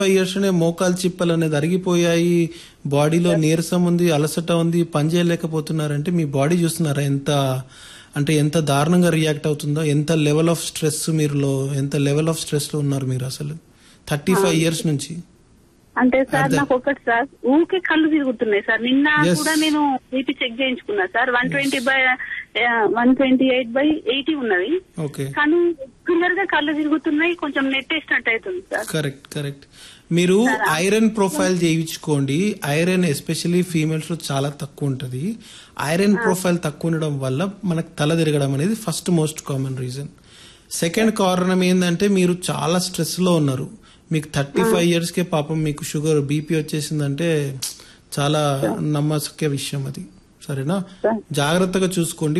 Five years లోనే మోకాలు చిప్పలు అనేది అరిగిపోయాయి బాడీలో నీరసం ఉంది అలసట ఉంది పని చేయలేకపోతున్నారంటే మీ బాడీ చూస్తున్నారా ఎంత అంటే ఎంత దారుణంగా రియాక్ట్ అవుతుందో ఎంత లెవెల్ ఆఫ్ స్ట్రెస్ మీరులో ఎంత లెవెల్ ఆఫ్ స్ట్రెస్ లో ఉన్నారు మీరు అసలు థర్టీ ఫైవ్ ఇయర్స్ నుంచి అంటే సార్ అర్థం. నాకు ఒకటి సార్ ఊకే కళ్ళు తిరుగుతున్నాయి సార్ నిన్న Yes. కూడా నేను బీపీ చెక్ చేయించుకున్నా sir one twenty by one twenty eight by eighty ఉన్నది ఓకే కానీ రెగ్యులర్ గా కళ్ళు తిరుగుతున్నాయి కొంచెం నెట్టేసినట్టు అవుతుంది సార్ కరెక్ట్ కరెక్ట్ మీరు ఐరన్ ప్రొఫైల్ చేయించుకోండి ఐరన్ ఎస్పెషల్లీ ఫీమేల్స్ లో చాలా తక్కువ ఉంటది ఐరన్ ప్రొఫైల్ తక్కువ ఉండడం వల్ల మనకు తల తిరగడం అనేది first most common reason second కారణం ఏంటంటే మీరు చాలా స్ట్రెస్ లో ఉన్నారు మీకు థర్టీ ఫైవ్ ఇయర్స్ కే పాపం మీకు షుగర్ బీపీ వచ్చేసిందంటే చాలా నమ్మసక్య విషయం అది సరేనా జాగ్రత్తగా చూసుకోండి